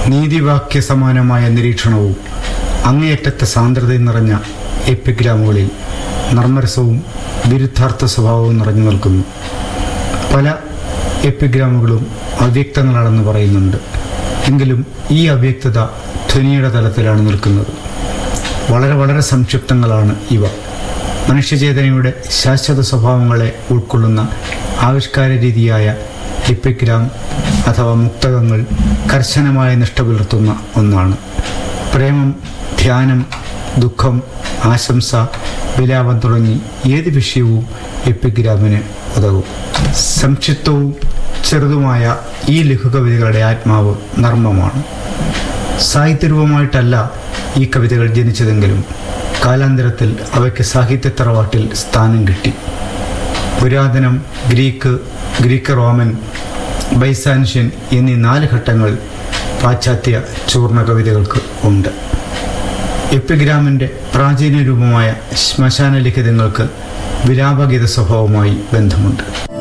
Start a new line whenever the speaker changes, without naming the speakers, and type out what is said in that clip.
നീതിവാക്യ സമാനമായ നിരീക്ഷണവും അങ്ങേയറ്റത്തെ സാന്ദ്രതയും നിറഞ്ഞ എപ്പിഗ്രാമുകളിൽ നർമ്മരസവും വിരുദ്ധാർത്ഥ സ്വഭാവവും നിറഞ്ഞു നിൽക്കുന്നു പല എപ്പിഗ്രാമുകളും അവ്യക്തങ്ങളാണെന്ന് പറയുന്നുണ്ട് എങ്കിലും ഈ അവ്യക്തത ധ്വനിയുടെ തലത്തിലാണ് നിൽക്കുന്നത് വളരെ വളരെ സംക്ഷിപ്തങ്ങളാണ് ഇവ മനുഷ്യചേതനയുടെ ശാശ്വത സ്വഭാവങ്ങളെ ഉൾക്കൊള്ളുന്ന ആവിഷ്കാര രീതിയായ എപ്പിഗ്രാം അഥവാ മുക്തകങ്ങൾ കർശനമായ നിഷ്ഠ പുലർത്തുന്ന ഒന്നാണ് പ്രേമം ധ്യാനം ദുഃഖം ആശംസ വിലാപം തുടങ്ങി ഏത് വിഷയവും എപ്പിഗ്രാമിന് ഉതകും സംക്ഷിപ്തവും ചെറുതുമായ ഈ ലഘുകവിതകളുടെ ആത്മാവ് നർമ്മമാണ് സാഹിത്യരൂപമായിട്ടല്ല ഈ കവിതകൾ ജനിച്ചതെങ്കിലും കാലാന്തരത്തിൽ അവയ്ക്ക് സാഹിത്യ തറവാട്ടിൽ സ്ഥാനം കിട്ടി പുരാതനം ഗ്രീക്ക് ഗ്രീക്ക് റോമൻ ബൈസാൻഷ്യൻ എന്നീ നാല് ഘട്ടങ്ങൾ പാശ്ചാത്യ ചൂർണ കവിതകൾക്ക് ഉണ്ട് എപ്പിഗ്രാമിൻ്റെ പ്രാചീന രൂപമായ ശ്മശാന ലിഖിതങ്ങൾക്ക് വിലാപഗീത സ്വഭാവവുമായി ബന്ധമുണ്ട്